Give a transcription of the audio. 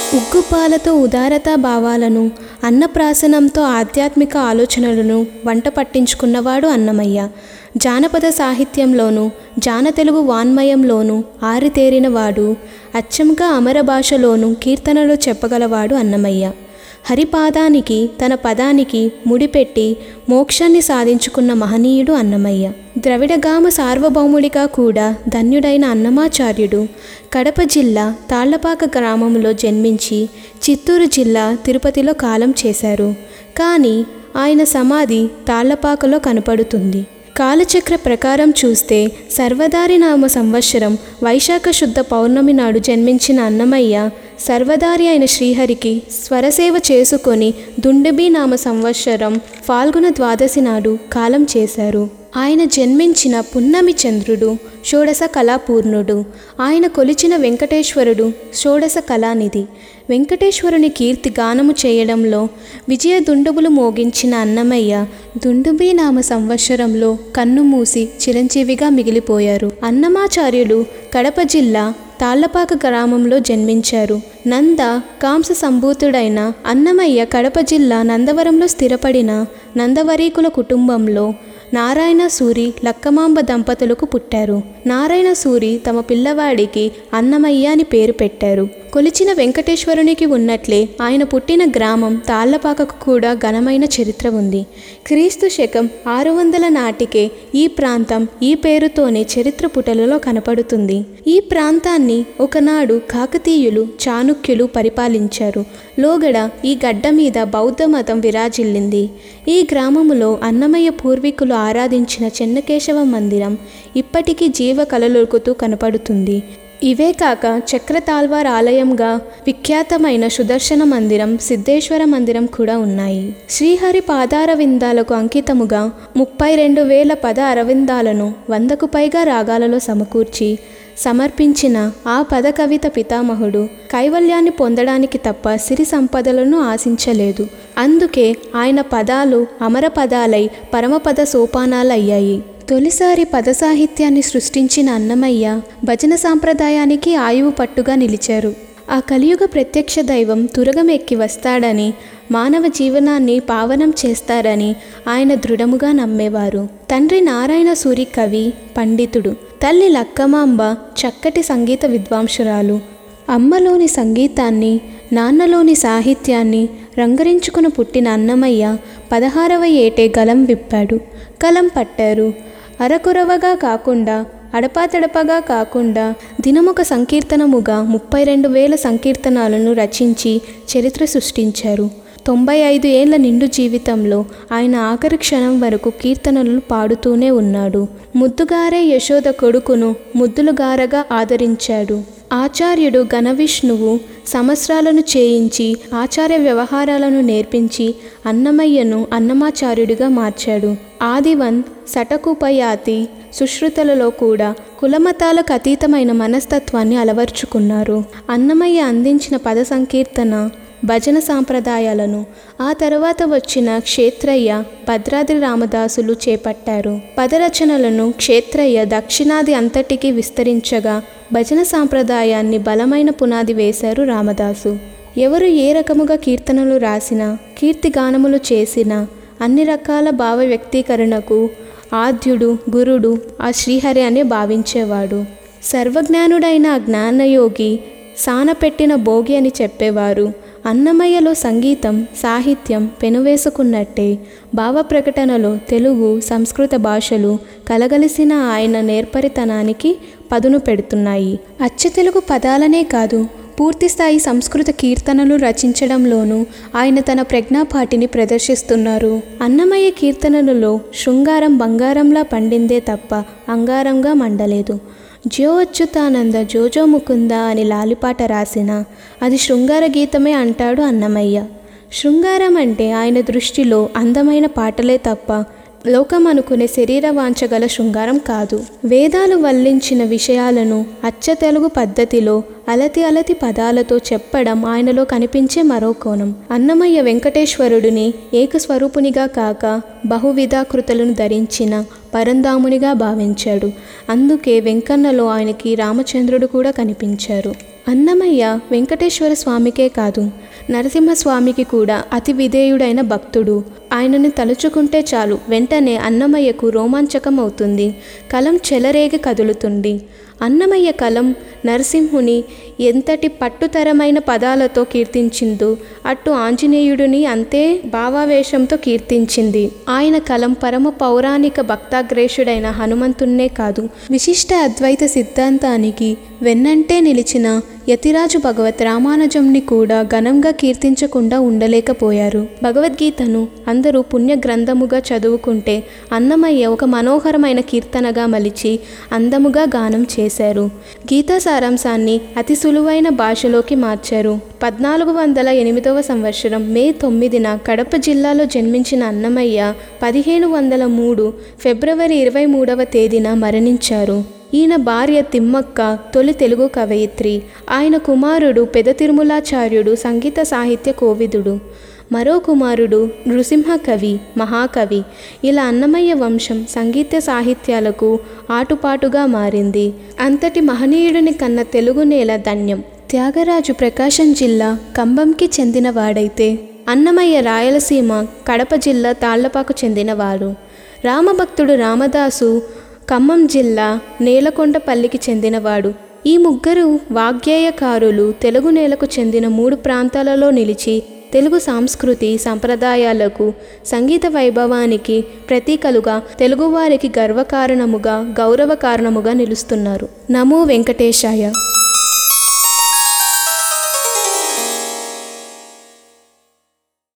ఉగ్గుపాలతో ఉదారతా భావాలను అన్నప్రాసనంతో ఆధ్యాత్మిక ఆలోచనలను వంట పట్టించుకున్నవాడు అన్నమయ్య జానపద సాహిత్యంలోనూ జాన తెలుగు వాన్మయంలోనూ ఆరితేరినవాడు అచ్చంగా అమర భాషలోనూ కీర్తనలు చెప్పగలవాడు అన్నమయ్య హరిపాదానికి తన పదానికి ముడిపెట్టి మోక్షాన్ని సాధించుకున్న మహనీయుడు అన్నమయ్య ద్రవిడగామ సార్వభౌముడిగా కూడా ధన్యుడైన అన్నమాచార్యుడు కడప జిల్లా తాళ్లపాక గ్రామంలో జన్మించి చిత్తూరు జిల్లా తిరుపతిలో కాలం చేశారు కానీ ఆయన సమాధి తాళ్లపాకలో కనపడుతుంది కాలచక్ర ప్రకారం చూస్తే సర్వదారి నామ సంవత్సరం వైశాఖ శుద్ధ పౌర్ణమి నాడు జన్మించిన అన్నమయ్య సర్వదారి అయిన శ్రీహరికి స్వరసేవ చేసుకొని దుండబీ నామ సంవత్సరం ఫాల్గుణ ద్వాదశి నాడు కాలం చేశారు ఆయన జన్మించిన పున్నమి చంద్రుడు షోడశ కళాపూర్ణుడు ఆయన కొలిచిన వెంకటేశ్వరుడు షోడశ కళానిధి వెంకటేశ్వరుని కీర్తి గానము చేయడంలో విజయ దుండుబులు మోగించిన అన్నమయ్య దుండుబీ నామ సంవత్సరంలో కన్ను మూసి చిరంజీవిగా మిగిలిపోయారు అన్నమాచార్యులు కడప జిల్లా తాళ్లపాక గ్రామంలో జన్మించారు నంద కాంస సంభూతుడైన అన్నమయ్య కడప జిల్లా నందవరంలో స్థిరపడిన నందవరీకుల కుటుంబంలో నారాయణ సూరి లక్కమాంబ దంపతులకు పుట్టారు నారాయణ సూరి తమ పిల్లవాడికి అన్నమయ్య అని పేరు పెట్టారు కొలిచిన వెంకటేశ్వరునికి ఉన్నట్లే ఆయన పుట్టిన గ్రామం తాళ్లపాకకు కూడా ఘనమైన చరిత్ర ఉంది క్రీస్తు శకం ఆరు వందల నాటికే ఈ ప్రాంతం ఈ పేరుతోనే చరిత్ర పుటలలో కనపడుతుంది ఈ ప్రాంతాన్ని ఒకనాడు కాకతీయులు చాణుక్యులు పరిపాలించారు లోగడ ఈ గడ్డ మీద బౌద్ధ మతం విరాజిల్లింది ఈ గ్రామములో అన్నమయ్య పూర్వీకులు ఆరాధించిన చెన్నకేశవ మందిరం ఇప్పటికీ జీవ కలలొరుకుతూ కనపడుతుంది ఇవే కాక చక్రతాల్వార్ ఆలయంగా విఖ్యాతమైన సుదర్శన మందిరం సిద్ధేశ్వర మందిరం కూడా ఉన్నాయి శ్రీహరి పాదార విందాలకు అంకితముగా ముప్పై రెండు వేల పద అరవిందాలను వందకు పైగా రాగాలలో సమకూర్చి సమర్పించిన ఆ పద కవిత పితామహుడు కైవల్యాన్ని పొందడానికి తప్ప సిరి సంపదలను ఆశించలేదు అందుకే ఆయన పదాలు అమర పదాలై పరమపద సోపానాలయ్యాయి తొలిసారి పద సాహిత్యాన్ని సృష్టించిన అన్నమయ్య భజన సాంప్రదాయానికి ఆయువు పట్టుగా నిలిచారు ఆ కలియుగ ప్రత్యక్ష దైవం తురగం ఎక్కి వస్తాడని మానవ జీవనాన్ని పావనం చేస్తారని ఆయన దృఢముగా నమ్మేవారు తండ్రి నారాయణ సూరి కవి పండితుడు తల్లి లక్కమాంబ చక్కటి సంగీత విద్వాంసురాలు అమ్మలోని సంగీతాన్ని నాన్నలోని సాహిత్యాన్ని రంగరించుకుని పుట్టిన అన్నమయ్య పదహారవ ఏటే గలం విప్పాడు కలం పట్టారు అరకురవగా కాకుండా అడపాతడపగా కాకుండా దినమొక సంకీర్తనముగా ముప్పై రెండు వేల సంకీర్తనాలను రచించి చరిత్ర సృష్టించారు తొంభై ఐదు ఏళ్ల నిండు జీవితంలో ఆయన ఆఖరి క్షణం వరకు కీర్తనలు పాడుతూనే ఉన్నాడు ముద్దుగారే యశోద కొడుకును ముద్దులుగారగా ఆదరించాడు ఆచార్యుడు ఘనవిష్ణువు సంవత్సరాలను చేయించి ఆచార్య వ్యవహారాలను నేర్పించి అన్నమయ్యను అన్నమాచార్యుడిగా మార్చాడు ఆదివన్ సటకుపయాతి సుశ్రుతలలో కూడా కులమతాలకు అతీతమైన మనస్తత్వాన్ని అలవర్చుకున్నారు అన్నమయ్య అందించిన పద సంకీర్తన భజన సాంప్రదాయాలను ఆ తర్వాత వచ్చిన క్షేత్రయ్య భద్రాద్రి రామదాసులు చేపట్టారు పదరచనలను క్షేత్రయ్య దక్షిణాది అంతటికీ విస్తరించగా భజన సాంప్రదాయాన్ని బలమైన పునాది వేశారు రామదాసు ఎవరు ఏ రకముగా కీర్తనలు రాసినా కీర్తిగానములు చేసినా అన్ని రకాల భావ వ్యక్తీకరణకు ఆద్యుడు గురుడు ఆ శ్రీహరి అనే భావించేవాడు సర్వజ్ఞానుడైన ఆ జ్ఞానయోగి సానపెట్టిన భోగి అని చెప్పేవారు అన్నమయ్యలో సంగీతం సాహిత్యం పెనువేసుకున్నట్టే భావ ప్రకటనలో తెలుగు సంస్కృత భాషలు కలగలిసిన ఆయన నేర్పరితనానికి పదును పెడుతున్నాయి అచ్చ తెలుగు పదాలనే కాదు పూర్తిస్థాయి సంస్కృత కీర్తనలు రచించడంలోనూ ఆయన తన ప్రజ్ఞాపాటిని ప్రదర్శిస్తున్నారు అన్నమయ్య కీర్తనలలో శృంగారం బంగారంలా పండిందే తప్ప అంగారంగా మండలేదు జో అచ్యుతానంద జోజో ముకుంద అని లాలిపాట రాసిన అది శృంగార గీతమే అంటాడు అన్నమయ్య శృంగారం అంటే ఆయన దృష్టిలో అందమైన పాటలే తప్ప లోకం అనుకునే శరీర వాంచగల శృంగారం కాదు వేదాలు వల్లించిన విషయాలను అచ్చ తెలుగు పద్ధతిలో అలతి అలతి పదాలతో చెప్పడం ఆయనలో కనిపించే మరో కోణం అన్నమయ్య వెంకటేశ్వరుడిని ఏకస్వరూపునిగా కాక బహువిధాకృతులను ధరించిన పరంధామునిగా భావించాడు అందుకే వెంకన్నలో ఆయనకి రామచంద్రుడు కూడా కనిపించారు అన్నమయ్య వెంకటేశ్వర స్వామికే కాదు నరసింహస్వామికి కూడా అతి విధేయుడైన భక్తుడు ఆయనని తలుచుకుంటే చాలు వెంటనే అన్నమయ్యకు రోమాంచకం అవుతుంది కలం చెలరేగి కదులుతుంది అన్నమయ్య కలం నరసింహుని ఎంతటి పట్టుతరమైన పదాలతో కీర్తించిందో అటు ఆంజనేయుడిని అంతే భావావేశంతో కీర్తించింది ఆయన కలం పరమ పౌరాణిక భక్తాగ్రేషుడైన హనుమంతున్నే కాదు విశిష్ట అద్వైత సిద్ధాంతానికి వెన్నంటే నిలిచిన యతిరాజు భగవత్ రామానుజంని కూడా ఘనంగా కీర్తించకుండా ఉండలేకపోయారు భగవద్గీతను అందరూ పుణ్య గ్రంథముగా చదువుకుంటే అన్నమయ్య ఒక మనోహరమైన కీర్తనగా మలిచి అందముగా గానం చేశారు గీతా సారాంశాన్ని అతి సులువైన భాషలోకి మార్చారు పద్నాలుగు వందల ఎనిమిదవ సంవత్సరం మే తొమ్మిదిన కడప జిల్లాలో జన్మించిన అన్నమయ్య పదిహేను వందల మూడు ఫిబ్రవరి ఇరవై మూడవ తేదీన మరణించారు ఈయన భార్య తిమ్మక్క తొలి తెలుగు కవయిత్రి ఆయన కుమారుడు పెద తిరుమలాచార్యుడు సంగీత సాహిత్య కోవిదుడు మరో కుమారుడు నృసింహ కవి మహాకవి ఇలా అన్నమయ్య వంశం సంగీత సాహిత్యాలకు ఆటుపాటుగా మారింది అంతటి మహనీయుడిని కన్న తెలుగు నేల ధన్యం త్యాగరాజు ప్రకాశం జిల్లా కంబంకి చెందినవాడైతే అన్నమయ్య రాయలసీమ కడప జిల్లా తాళ్లపాకు చెందినవాడు రామభక్తుడు రామదాసు ఖమ్మం జిల్లా నేలకొండపల్లికి చెందినవాడు ఈ ముగ్గురు వాగ్గేయకారులు తెలుగు నేలకు చెందిన మూడు ప్రాంతాలలో నిలిచి తెలుగు సంస్కృతి సంప్రదాయాలకు సంగీత వైభవానికి ప్రతీకలుగా తెలుగువారికి గర్వకారణముగా గౌరవ కారణముగా నిలుస్తున్నారు నమో వెంకటేశాయ